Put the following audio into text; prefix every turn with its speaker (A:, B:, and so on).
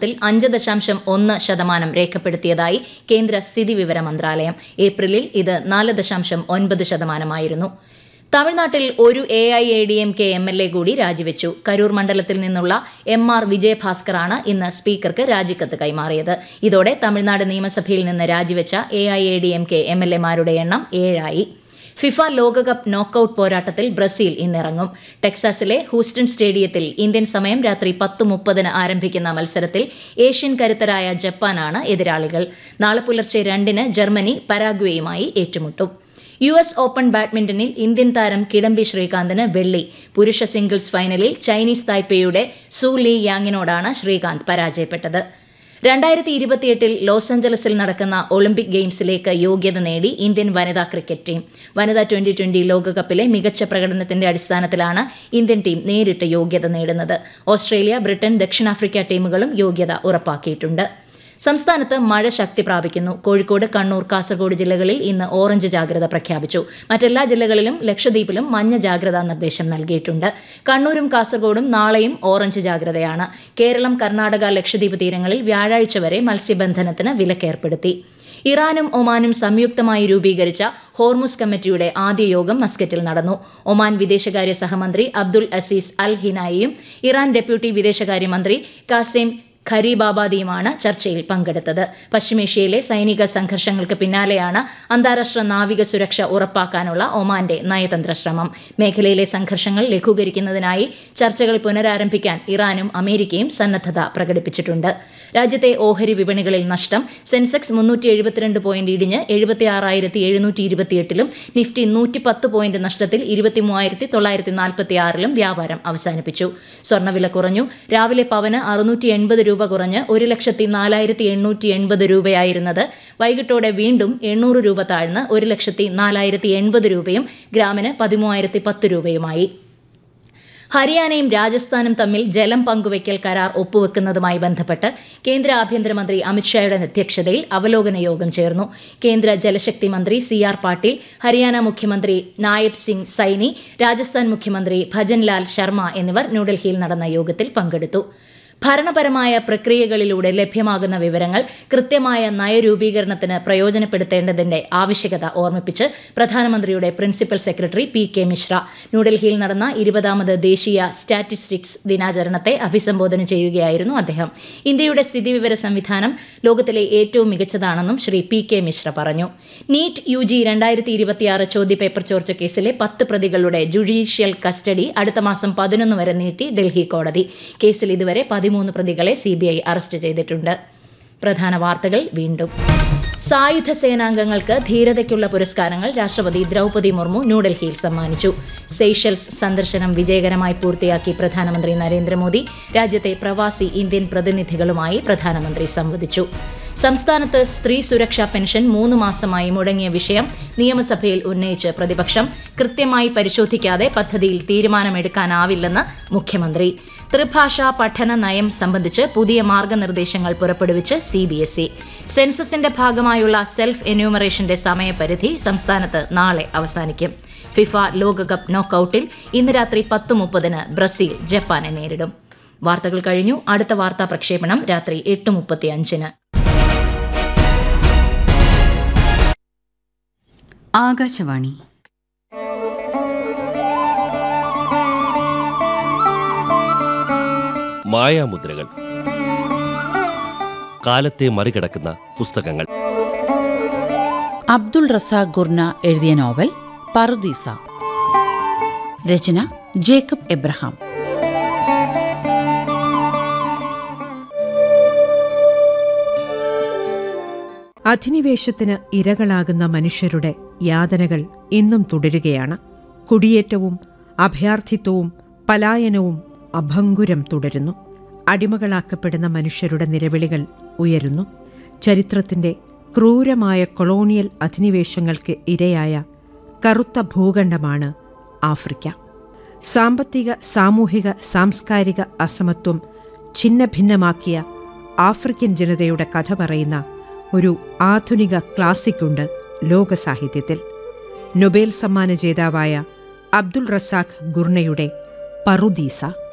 A: മാസത്തിൽ അഞ്ച് ദശാംശം ഒന്ന് ശതമാനം രേഖപ്പെടുത്തിയതായി കേന്ദ്ര സ്ഥിതിവിവര മന്ത്രാലയം ഏപ്രിലിൽ ഇത് നാല് ദശാംശം ഒൻപത് ശതമാനമായിരുന്നു തമിഴ്നാട്ടിൽ ഒരു A I A D M K M L A കൂടി രാജിവെച്ചു കരൂർ മണ്ഡലത്തിൽ നിന്നുള്ള എം ആർ വിജയഭാസ്കറാണ് ഇന്ന് സ്പീക്കർക്ക് രാജിക്കത്ത് കൈമാറിയത് ഇതോടെ തമിഴ്നാട് നിയമസഭയിൽ നിന്ന് രാജിവെച്ച A I A D M K M L എമാരുടെ എണ്ണം ഏഴായി ഫിഫ ലോകകപ്പ് നോക്കൌട്ട് പോരാട്ടത്തിൽ ബ്രസീൽ ഇന്നിറങ്ങും ടെക്സാസിലെ ഹൂസ്റ്റൺ സ്റ്റേഡിയത്തിൽ ഇന്ത്യൻ സമയം രാത്രി പത്ത് മുപ്പതിന് ആരംഭിക്കുന്ന മത്സരത്തിൽ ഏഷ്യൻ കരുത്തരായ ജപ്പാനാണ് എതിരാളികൾ നാളെ പുലർച്ചെ രണ്ടിന് ജർമ്മനി പരാഗ്വേയുമായി ഏറ്റുമുട്ടും യു എസ് ഓപ്പൺ ബാഡ്മിന്റണിൽ ഇന്ത്യൻ താരം കിഡംബി ശ്രീകാന്തിന് വെള്ളി പുരുഷ സിംഗിൾസ് ഫൈനലിൽ ചൈനീസ് തായ്പേയുടെ സു ലീ യാങ്ങിനോടാണ് ശ്രീകാന്ത് പരാജയപ്പെട്ടത് രണ്ടായിരത്തി ഇരുപത്തിയെട്ടിൽ ലോസ് ആഞ്ചലസിൽ നടക്കുന്ന ഒളിമ്പിക് ഗെയിംസിലേക്ക് യോഗ്യത നേടി ഇന്ത്യൻ വനിതാ ക്രിക്കറ്റ് ടീം വനിതാ ട്വന്റി ട്വന്റി ലോകകപ്പിലെ മികച്ച പ്രകടനത്തിന്റെ അടിസ്ഥാനത്തിലാണ് ഇന്ത്യൻ ടീം നേരിട്ട് യോഗ്യത നേടുന്നത് ഓസ്ട്രേലിയ ബ്രിട്ടൻ ദക്ഷിണാഫ്രിക്ക ടീമുകളും യോഗ്യത ഉറപ്പാക്കിയിട്ടുണ്ട് സംസ്ഥാനത്ത് മഴ ശക്തി പ്രാപിക്കുന്നു കോഴിക്കോട് കണ്ണൂർ കാസർഗോഡ് ജില്ലകളിൽ ഇന്ന് ഓറഞ്ച് ജാഗ്രത പ്രഖ്യാപിച്ചു മറ്റെല്ലാ ജില്ലകളിലും ലക്ഷദ്വീപിലും മഞ്ഞ ജാഗ്രതാ നിർദ്ദേശം നൽകിയിട്ടുണ്ട് കണ്ണൂരും കാസർഗോഡും നാളെയും ഓറഞ്ച് ജാഗ്രതയാണ് കേരളം കർണാടക ലക്ഷദ്വീപ് തീരങ്ങളിൽ വ്യാഴാഴ്ച വരെ മത്സ്യബന്ധനത്തിന് വിലക്കേർപ്പെടുത്തി ഇറാനും ഒമാനും സംയുക്തമായി രൂപീകരിച്ച ഹോർമുസ് കമ്മിറ്റിയുടെ ആദ്യ യോഗം മസ്കറ്റിൽ നടന്നു ഒമാൻ വിദേശകാര്യ സഹമന്ത്രി അബ്ദുൽ അസീസ് അൽ ഹിനായിയും ഇറാൻ ഡെപ്യൂട്ടി വിദേശകാര്യമന്ത്രി കാസേം ഖരീബാബാദിയുമാണ് ചർച്ചയിൽ പങ്കെടുത്തത് പശ്ചിമേഷ്യയിലെ സൈനിക സംഘർഷങ്ങൾക്ക് പിന്നാലെയാണ് അന്താരാഷ്ട്ര നാവിക സുരക്ഷ ഉറപ്പാക്കാനുള്ള ഒമാന്റെ നയതന്ത്ര ശ്രമം മേഖലയിലെ സംഘർഷങ്ങൾ ലഘൂകരിക്കുന്നതിനായി ചർച്ചകൾ പുനരാരംഭിക്കാൻ ഇറാനും അമേരിക്കയും സന്നദ്ധത പ്രകടിപ്പിച്ചിട്ടുണ്ട് രാജ്യത്തെ ഓഹരി വിപണികളിൽ നഷ്ടം സെൻസെക്സ് മുന്നൂറ്റി എഴുപത്തിരണ്ട് പോയിന്റ് ഇടിഞ്ഞ് എഴുപത്തി ആറായിരത്തി എഴുന്നൂറ്റി ഇരുപത്തിയെട്ടിലും നിഫ്റ്റി നൂറ്റി പത്ത് പോയിന്റ് നഷ്ടത്തിൽ ഇരുപത്തി മൂവായിരത്തി തൊള്ളായിരത്തി നാൽപ്പത്തി ആറിലും വ്യാപാരം അവസാനിപ്പിച്ചു സ്വർണ്ണവില കുറഞ്ഞു രാവിലെ പവന് അറുന്നൂറ്റി എൺപത് രൂപ കുറഞ്ഞ് ഒരു ലക്ഷത്തി നാലായിരത്തി എണ്ണൂറ്റി എൺപത് രൂപയായിരുന്നത് വൈകിട്ടോടെ വീണ്ടും എണ്ണൂറ് രൂപ താഴ്ന്ന് ഒരു ലക്ഷത്തി നാലായിരത്തി എൺപത് രൂപയും ഗ്രാമിന് പതിമൂവായിരത്തി പത്ത് രൂപയുമായി ഹരിയാനയും രാജസ്ഥാനും തമ്മിൽ ജലം പങ്കുവയ്ക്കൽ കരാർ ഒപ്പുവെക്കുന്നതുമായി ബന്ധപ്പെട്ട് കേന്ദ്ര ആഭ്യന്തരമന്ത്രി അമിത്ഷായുടെ അധ്യക്ഷതയിൽ അവലോകന യോഗം ചേർന്നു കേന്ദ്ര ജലശക്തി മന്ത്രി സി ആർ പാട്ടീൽ ഹരിയാന മുഖ്യമന്ത്രി നായബ് സിംഗ് സൈനി രാജസ്ഥാൻ മുഖ്യമന്ത്രി ഭജൻലാൽ ശർമ്മ എന്നിവർ ന്യൂഡൽഹിയിൽ നടന്ന യോഗത്തിൽ പങ്കെടുത്തു ഭരണപരമായ പ്രക്രിയകളിലൂടെ ലഭ്യമാകുന്ന വിവരങ്ങൾ കൃത്യമായ നയരൂപീകരണത്തിന് പ്രയോജനപ്പെടുത്തേണ്ടതിന്റെ ആവശ്യകത ഓർമ്മിപ്പിച്ച് പ്രധാനമന്ത്രിയുടെ principal secretary P K Mishra ന്യൂഡൽഹിയിൽ നടന്ന ഇരുപതാമത് ദേശീയ സ്റ്റാറ്റിസ്റ്റിക്സ് ദിനാചരണത്തെ അഭിസംബോധന ചെയ്യുകയായിരുന്നു അദ്ദേഹം ഇന്ത്യയുടെ സ്ഥിതിവിവര സംവിധാനം ലോകത്തിലെ ഏറ്റവും മികച്ചതാണെന്നും ശ്രീ പി കെ മിശ്ര പറഞ്ഞു നീറ്റ് യു ജി രണ്ടായിരത്തി ഇരുപത്തിയാറ് ചോദ്യപേപ്പർ ചോർച്ച കേസിലെ പത്ത് പ്രതികളുടെ ജുഡീഷ്യൽ കസ്റ്റഡി അടുത്ത മാസം പതിനൊന്ന് വരെ നീട്ടി ഡൽഹി കോടതി കേസിൽ ഇതുവരെ പതിമൂന്ന് പ്രതികളെ സി അറസ്റ്റ് ചെയ്തിട്ടുണ്ട് പ്രധാന വാർത്തകൾ വീണ്ടും സായുധ സേനാംഗങ്ങൾക്ക് ധീരതയ്ക്കുള്ള പുരസ്കാരങ്ങൾ രാഷ്ട്രപതി ദ്രൗപദി മുർമു ന്യൂഡൽഹിയിൽ സമ്മാനിച്ചു സെയ്ഷൽസ് സന്ദർശനം വിജയകരമായി പൂർത്തിയാക്കി പ്രധാനമന്ത്രി നരേന്ദ്രമോദി രാജ്യത്തെ പ്രവാസി ഇന്ത്യൻ പ്രതിനിധികളുമായി പ്രധാനമന്ത്രി സംവദിച്ചു സംസ്ഥാനത്ത് സ്ത്രീ സുരക്ഷാ പെൻഷൻ മൂന്ന് മാസമായി മുടങ്ങിയ വിഷയം നിയമസഭയിൽ ഉന്നയിച്ച് പ്രതിപക്ഷം കൃത്യമായി പരിശോധിക്കാതെ പദ്ധതിയിൽ തീരുമാനമെടുക്കാനാവില്ലെന്ന് മുഖ്യമന്ത്രി ത്രിഭാഷാ പഠന നയം സംബന്ധിച്ച് പുതിയ മാർഗനിർദ്ദേശങ്ങൾ പുറപ്പെടുവിച്ച് സി ബി എസ് ഇ സെൻസസിന്റെ ഭാഗമായുള്ള സെൽഫ് എന്യൂമറേഷന്റെ സമയപരിധി സംസ്ഥാനത്ത് നാളെ അവസാനിക്കും ഫിഫ ലോകകപ്പ് നോക്കൌട്ടിൽ ഇന്ന് രാത്രി പത്ത് മുപ്പതിന് ബ്രസീൽ ജപ്പാനെ നേരിടും വാർത്തകൾ കഴിഞ്ഞു അടുത്ത വാർത്താ പ്രക്ഷേപണം രാത്രി എട്ട് മുപ്പത്തി അഞ്ചിന്
B: ആകാശവാണി
C: മായാമുദ്രകൾ കാലത്തെ മറികടക്കുന്ന പുസ്തകങ്ങൾ
B: അബ്ദുൾ റസാഖ് ഗുർന എഴുതിയ നോവൽ പറുദീസ രചന ജേക്കബ് എബ്രഹാം
D: അധിനിവേശത്തിന് ഇരകളാകുന്ന മനുഷ്യരുടെ യാതനകൾ ഇന്നും തുടരുകയാണ് കുടിയേറ്റവും അഭയാർത്ഥിത്വവും പലായനവും അഭംഗുരം തുടരുന്നു അടിമകളാക്കപ്പെടുന്ന മനുഷ്യരുടെ നിലവിളികൾ ഉയരുന്നു ചരിത്രത്തിന്റെ ക്രൂരമായ കൊളോണിയൽ അധിനിവേശങ്ങൾക്ക് ഇരയായ കറുത്ത ഭൂഖണ്ഡമാണ് ആഫ്രിക്ക സാമ്പത്തിക സാമൂഹിക സാംസ്കാരിക അസമത്വം ഛിന്നഭിന്നമാക്കിയ ആഫ്രിക്കൻ ജനതയുടെ കഥ പറയുന്ന ഒരു ആധുനിക ക്ലാസിക്കുണ്ട് ലോക സാഹിത്യത്തിൽ നൊബേൽ സമ്മാന ജേതാവായ അബ്ദുൾ റസാഖ് ഗുർണയുടെ പറുദീസ